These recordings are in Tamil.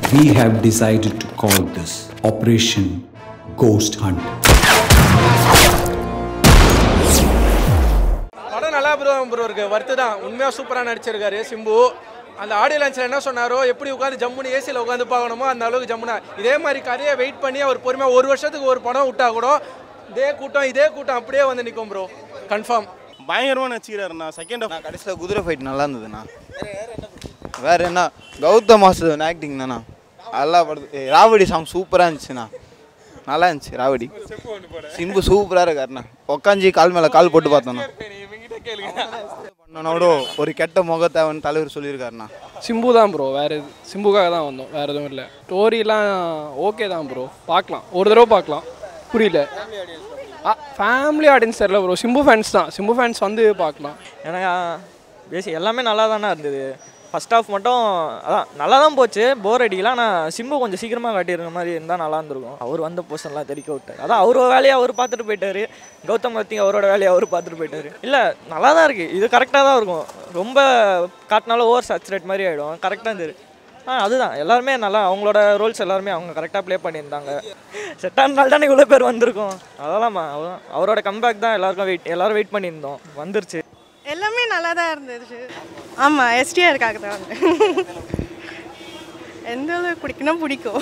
we have decided to call this Operation Ghost Hunt. படம் நல்லா ப்ரோ ப்ரோ இருக்கு வர்த்து தான் உண்மையாக சூப்பராக நடிச்சிருக்காரு சிம்பு அந்த ஆடியோ லான்ச்சில் என்ன சொன்னாரோ எப்படி உட்காந்து ஜம்முன்னு ஏசியில் உட்காந்து பார்க்கணுமோ அந்த அளவுக்கு ஜம்முனா இதே மாதிரி கதையை வெயிட் பண்ணி அவர் பொறுமையாக ஒரு வருஷத்துக்கு ஒரு படம் விட்டா கூட இதே கூட்டம் இதே கூட்டம் அப்படியே வந்து நிற்கும் ப்ரோ கன்ஃபார்ம் பயங்கரமாக நடிச்சுக்கிறாருண்ணா செகண்ட் ஆஃப் நான் கடைசியில் குதிரை ஃபைட் நல்லா இருந்ததுண்ணா வேற என்ன கௌதம் மாஸ்டர் ஆக்டிங் தானா நல்லா படுது ஏய், ராவடி சாங் சூப்பராக இருந்துச்சுண்ணா நல்லா இருந்துச்சு ராவடி சிம்பு சூப்பராக இருக்காருண்ணா உக்காஞ்சி கால் மேலே கால் போட்டு பார்த்தோண்ணா பண்ணனோட ஒரு கெட்ட முகத்தை வந்து தலைவர் சொல்லியிருக்காருண்ணா சிம்பு தான் ப்ரோ வேறு எது சிம்புக்காக தான் வந்தோம் வேறு எதுவும் இல்லை ஸ்டோரிலாம் ஓகே தான் ப்ரோ பார்க்கலாம் ஒரு தடவை பார்க்கலாம் புரியல ஃபேமிலி ஆடியன்ஸ் தெரியல ப்ரோ சிம்பு ஃபேன்ஸ் தான் சிம்பு ஃபேன்ஸ் வந்து பார்க்கலாம் எனக்கு பேசி எல்லாமே நல்லா தானே இருந்தது ஃபர்ஸ்ட் ஹாஃப் மட்டும் அதான் நல்லா தான் போச்சு போர் அடிக்கல ஆனால் சிம்பு கொஞ்சம் சீக்கிரமாக காட்டியிருந்த மாதிரி இருந்தால் நல்லா இருந்திருக்கும் அவர் வந்த போர்ஷன்லாம் தெறிக்க விட்டார் அதான் அவர் வேலையை அவர் பார்த்துட்டு போயிட்டாரு கௌதம் கார்த்திக் அவரோட வேலையை அவர் பார்த்துட்டு போயிட்டாரு இல்லை நல்லா தான் இருக்குது இது கரெக்டாக தான் இருக்கும் ரொம்ப காட்டினாலும் ஓவர் சாச்சுரேட் மாதிரி ஆகிடும் கரெக்டாக இருந்தது ஆ அதுதான் எல்லாருமே நல்லா அவங்களோட ரோல்ஸ் எல்லாருமே அவங்க கரெக்டாக ப்ளே பண்ணியிருந்தாங்க செட் ஆனால தானே இவ்வளோ பேர் வந்திருக்கோம் அதெல்லாம் அவ- அவரோட கம்பேக் தான் எல்லாருக்கும் வெயிட் எல்லாரும் வெயிட் பண்ணியிருந்தோம் வந்துருச்சு எல்லாமே நல்லா தான் இருந்துச்சு ஆமாம் எஸ்டிஆருக்காக தான் வந்தேன் எந்த அளவுக்கு பிடிக்குன்னா பிடிக்கும்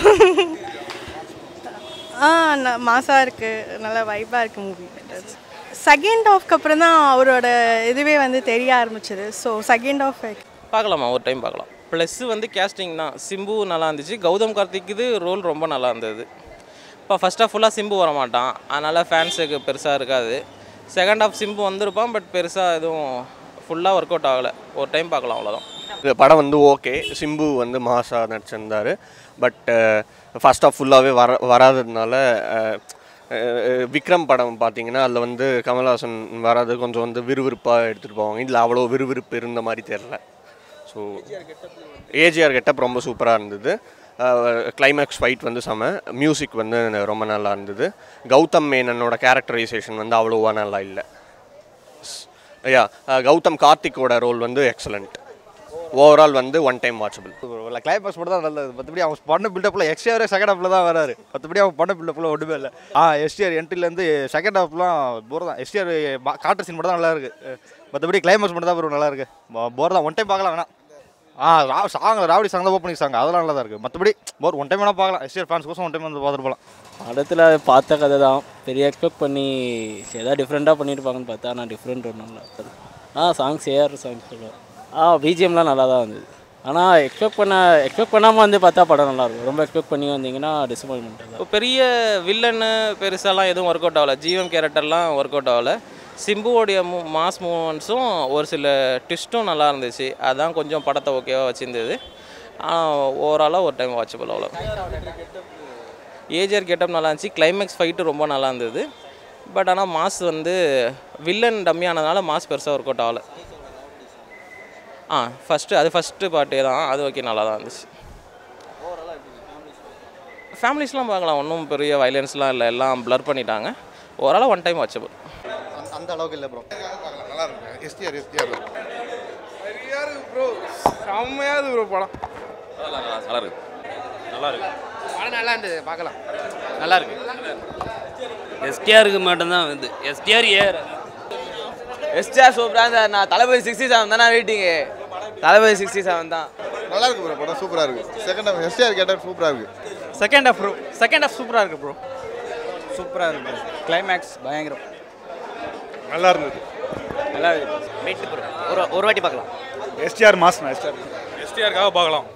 ஆ ந- மாசா இருக்குது நல்லா வைப்பாக இருக்குது மூவி செகண்ட் ஆஃப்க்கு அப்புறம் தான் அவரோட இதுவே வந்து தெரிய ஆரம்பிச்சது ஸோ செகண்ட் ஆஃப் பார்க்கலாமா ஒரு டைம் பார்க்கலாம் ப்ளஸ் வந்து கேஸ்டிங் தான் சிம்பு நல்லா இருந்துச்சு கௌதம் கார்த்திக் இது ரோல் ரொம்ப நல்லா இருந்தது இப்போ ஃபர்ஸ்ட் ஆஃப் ஃபுல்லாக சிம்பு வர மாட்டான் அதனால் ஃபேன்ஸுக்கு பெருசாக இருக்காது செகண்ட் ஆஃப் சிம்பு வந்திருப்பான் பட் பெருசாக எதுவும் ஃபுல்லாக ஒர்க் அவுட் ஆகலை ஒரு டைம் பார்க்கலாம் அவ்வளோதான் இந்த படம் வந்து ஓகே சிம்பு வந்து மாசா நடிச்சிருந்தாரு பட் ஃபர்ஸ்ட் ஆஃப் ஃபுல்லாகவே வர வராததுனால அஹ், அஹ், விக்ரம் படம் பார்த்தீங்கன்னா அதில் வந்து கமல்ஹாசன் வராது கொஞ்சம் வந்து விறுவிறுப்பாக எடுத்துகிட்டு போவாங்க இதில் அவ்வளோ விறுவிறுப்பு இருந்த மாதிரி தெரில ஸோ ஏஜிஆர் கெட்டப் ரொம்ப சூப்பராக இருந்தது கிளைமேக்ஸ் ஃபைட் வந்து செம மியூசிக் வந்து ரொம்ப நல்லா இருந்தது கௌதம் மேனனோட கேரக்டரைசேஷன் வந்து அவ்வளோவா நல்லா இல்லை யா கௌதம் கார்த்திக்கோட ரோல் வந்து எக்ஸலண்ட் ஓவரால் வந்து ஒன் டைம் வாட்சபிள் கிளைமேக்ஸ் மட்டும் தான் நல்லது மற்றபடி அவங்க பண்ண பில்டப்பில் எக்ஸ்டிஆரே செகண்ட் ஹாஃபில் தான் வராரு மற்றபடி அவங்க பண்ண பில்டப்பில் ஒன்றுமே இல்லை ஆ எஸ்டிஆர் என்ட்ரிலேருந்து செகண்ட் ஹாஃப்லாம் போர் தான் எஸ்டிஆர் காட்டுற சீன் மட்டும் தான் நல்லா இருக்கு மற்றபடி கிளைமேக்ஸ் மட்டும் தான் bro நல்லா இருக்கு போர் தான் ஒன் டைம் பார்க்கலாம் வேணா ஆ ரா சாங் ராவடி சாங் தான் ஓப்பனிங் சாங் அதெல்லாம் நல்லா தான் இருக்குது மற்றபடி போர் ஒன் டைம் வேணால் பார்க்கலாம் எஸ்டிஆர் ஃபேன்ஸ் கோசம் ஒன் டைம் வந்து பார்த்துட்டு போகலாம் படத்தில் பார்த்த கதை தான் பெரிய எக்ஸ்பெக்ட் பண்ணி சரி, ஏதாவது டிஃப்ரெண்ட்டாக பண்ணியிருப்பாங்கன்னு பார்த்தா ஆனால் டிஃப்ரெண்ட் ஒன்றும் இல்லை ஆ சாங்ஸ் ஏஆர் சாங்ஸ் சொல்லுவேன் ஆ பிஜிஎம்லாம் நல்லா தான் இருந்தது ஆனால் எக்ஸ்பெக்ட் பண்ண எக்ஸ்பெக்ட் பண்ணாமல் வந்து பார்த்தா படம் நல்லா இருக்கும் ரொம்ப எக்ஸ்பெக்ட் பண்ணி வந்தீங்கன்னா டிசப்பாயின்மெண்ட் தான் இப்போ பெரிய வில்லனு பெருசாலாம் எதுவும் ஒர்க் அவுட் ஆகலை ஜீவன் கேரக்டர்லாம் ஒர்க் அவுட் ஆகலை சிம்புவோடைய மூ மாஸ் மூமெண்ட்ஸும் ஒரு சில ட்விஸ்ட்டும் நல்லா இருந்துச்சு அதான் கொஞ்சம் படத்தை ஓகேவாக வச்சுருந்தது ஆனால் ஓவராலாக ஒரு டைம் வாட்சபிள் அவ்வளோ ஏஜிஆர் கெட்டப் நல்லா இருந்துச்சு கிளைமேக்ஸ் ஃபைட்டு ரொம்ப நல்லா இருந்தது பட் ஆனால் மாஸ் வந்து வில்லன் டம்மியானதுனால மாஸ் பெருசாக ஒர்க் அவுட் ஆகலை ஆ ஃபஸ்ட்டு அது ஃபஸ்ட்டு பாட்டே தான் அது ஓகே நல்லா தான் இருந்துச்சு ஃபேமிலிஸ்லாம் பார்க்கலாம் ஒன்றும் பெரிய வைலன்ஸ்லாம் இல்லை எல்லாம் ப்ளர் பண்ணிட்டாங்க ஓவராலாக ஒன் டைம் வாட்சபிள் அந்த அளவுக்கு இல்லை ப்ரோ நல்லா இருக்கு எஸ்டிஆர் எஸ்டிஆர் ப்ரோ செம்மையாது ப்ரோ படம் நல்லா இருக்கு நல்லா இருக்கு படம் நல்லா இருந்தது பார்க்கலாம் நல்லா இருக்கு எஸ்டிஆருக்கு மட்டும்தான் வந்து எஸ்டிஆர் ஏஆர் எஸ்டிஆர் சூப்பராக இருந்தார் நான் தளபதி சிக்ஸ்டி செவன் தானே வெயிட்டிங்கு தளபதி சிக்ஸ்டி செவன் தான் நல்லா இருக்கு ப்ரோ படம் சூப்பராக இருக்கு செகண்ட் ஹாஃப் எஸ்டிஆர் கேட்டால் சூப்பராக இருக்கு second half bro second half சூப்பராக இருக்கு ப்ரோ சூப்பராக இருக்கு கிளைமேக்ஸ் பயங்கரம் நல்லா இருந்தது நல்லா வெயிட் ப்ரோ ஒரு ஒரு வாட்டி பார்க்கலாம் எஸ்டிஆர் மாஸ்னா எஸ்டிஆர் எஸ்டிஆருக்காக பார்க்கலாம்